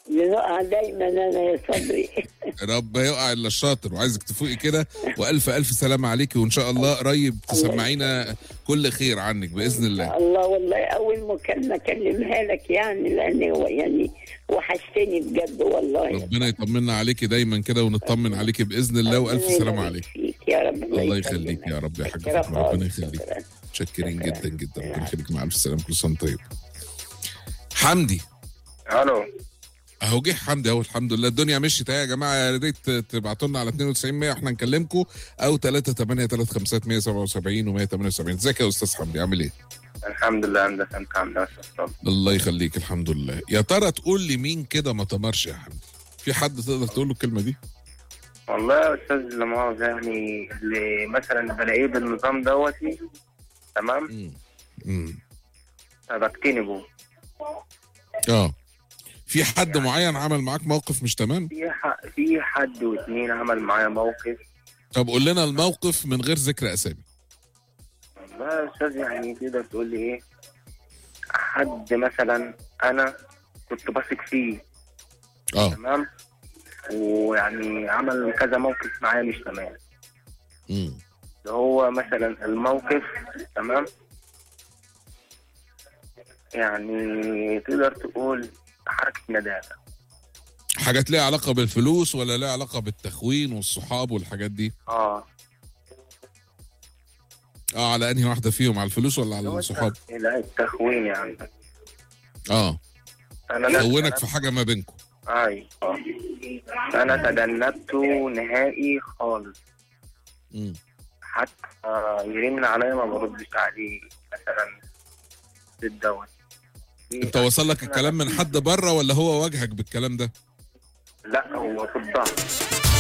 بنقع دايما انا يا صبري رب يقع الا الشاطر وعايزك تفوقي كده والف الف سلامه عليكي وان شاء الله قريب تسمعينا كل خير عنك باذن الله الله والله اول مكالمه اكلمها لك يعني لان هو يعني وحشتني بجد والله ربنا يطمنا عليكي دايما كده ونطمن عليكي باذن الله والف ربنا سلامه يبارك عليك فيك يا رب الله يخليك يا رب يا حاج شكرا فاطمه ربنا خالص، يخليك شكرا. متشكرين شكرا. جدا جدا ربنا يخليك مع الف سلامه كل سنه وأنت طيب حمدي الو اهو جه حمدي اهو الحمد لله الدنيا مشيت اهي يا جماعه يا ريت تبعتوا لنا على 92 100 احنا نكلمكم او 3 8 3 5 177 و 178 ازيك يا استاذ حمدي عامل ايه؟ الحمد لله هندسه انت عامل ايه يا أستاذ صبري؟ الله يخليك الحمد لله يا ترى تقول لي مين كده ما تمرش يا حمدي في حد تقدر تقول له الكلمه دي والله يا استاذ لا مؤاخذه يعني اللي مثلا بلاقيه بالنظام دوتي تمام امم امم بجتنبه اه في حد معين عمل معاك موقف مش تمام في ح- في حد واتنين عمل معايا موقف طب قول لنا الموقف من غير ذكر اسامي والله يا استاذ يعني تقدر تقول لي ايه حد مثلا انا كنت بثق فيه اه تمام ويعني عمل كذا موقف معايا مش تمام امم اللي هو مثلا الموقف تمام يعني تقدر تقول حركة ندامة حاجات ليها علاقه بالفلوس ولا ليها علاقه بالتخوين والصحاب والحاجات دي اه اه على انهي واحده فيهم على الفلوس ولا على هو الصحاب التخ- لا التخوين يعني اه انا لا- خونك في حاجه ما بينكم اي اه انا تجنبته نهائي خالص امم حتى يرن عليا ما بردش عليه مثلا الدواء انت وصل لك الكلام من حد بره ولا هو واجهك بالكلام ده لا هو في الظهر